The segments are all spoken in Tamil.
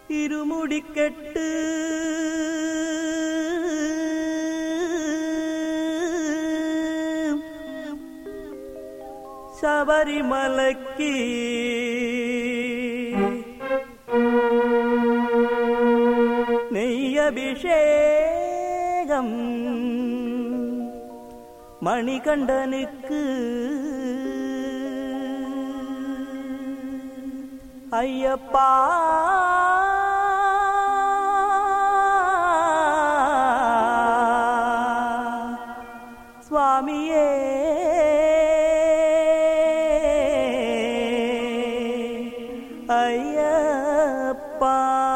இருமுடிக்கெட்டு சபரிமலைக்கு நெய்யபிஷேகம் மணிகண்டனுக்கு ஐயப்பா சுவாமியே ஐயப்பா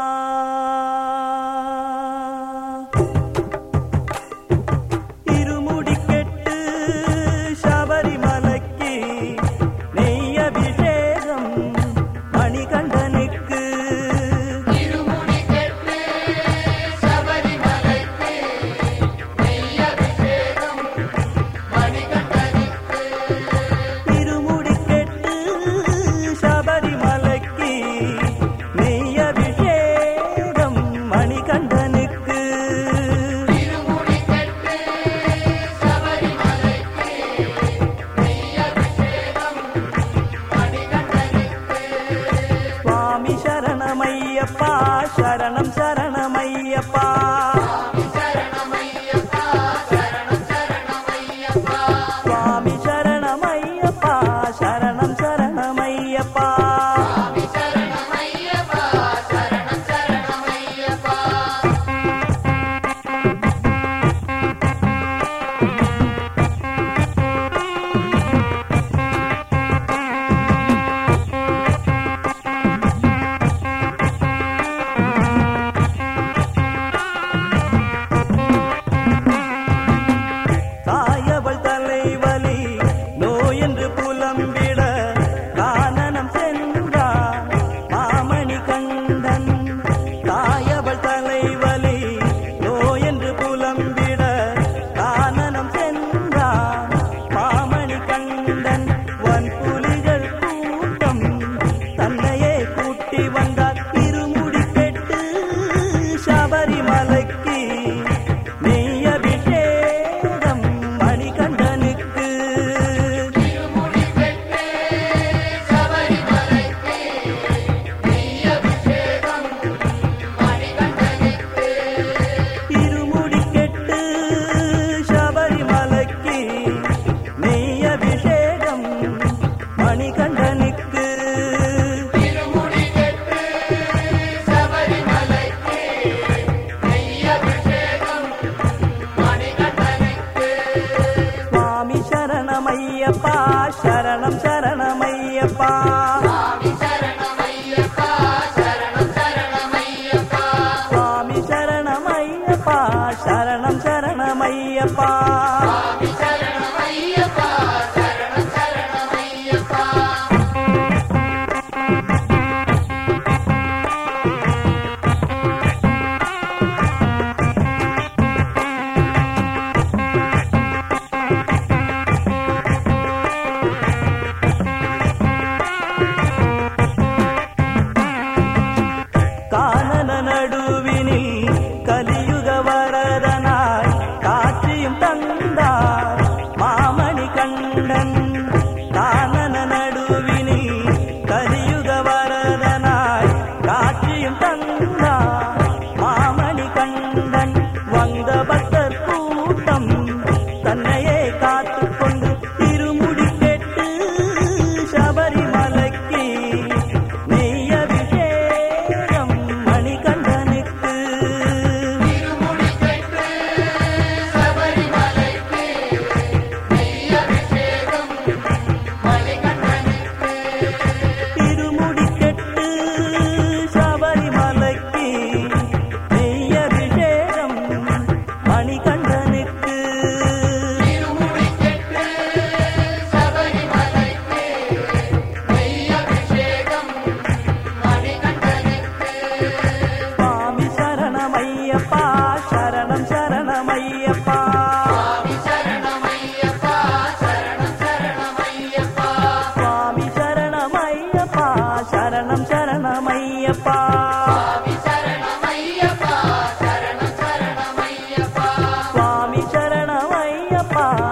இருமுடிக்கெட்டு சபரிமலைக்கு நெய்யபிஷேகம் மணிகண்டனுக்கு இருமுடிக்கெட்டு சபரிமலைக்கு நெய்யபிஷேகம் மணிகண்டனுக்கு இருமுடிக்கெட்டு சபரிமலைக்கு நெய்யபிஷேகம் மணிகண்டனுக்கு இருமுடிக்கெட்டு சபரிமலைக்கு நெய்யபிஷேகம் மணிகண்டனுக்கு சுவாமி சரணமையப்பா சரணம் சரணமையப்பா சரணமையப்பா சரணம் சரணமையப்பா சுவாமி சரணமையப்பா சரணம் சரணமையப்பா சரணமையப்பா சரணம் சரணமையப்பா தாயவள் தலைவலி நோயென்று புலம்பிட கானனம் சென்றான் மாமணி கண்டன் தாயவள் தலைவலி நோயென்று புலம்பிட கானனம் சென்றான் மாமணி கண்டன் வன் புலிகள் கூட்டம் தன்னையே கூட்டி வந்தார் இருமுடி கெட்டு சபரிமலைக்கு நெய் அபிஷேகம் மணிகண்டனுக்கு திருமுடிக்கெட்டு சபரிமலைக்கு நெய்யபிஷேகம் மணிகண்டனுக்கு இருமுடி கெட்டு சபரிமலைக்கு நெய் அபிஷேகம் மணிகண்டனுக்கு திருமுடிக்கெட்டு சபரிமலைக்கு நெய்யபிஷேகம் மணிகண்டனுக்கு சுவாமி சரணமையப்பா சரணம் சரணமையப்பா சுவாமி சரணமையப்பா சரணம் சரணமையப்பா சுவாமி சரணமையப்பா சரணம் சரணமையப்பா சுவாமி சரணமையப்பா சரணம் சரணமையப்பா இருமுடி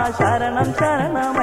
சரணம் சரணம்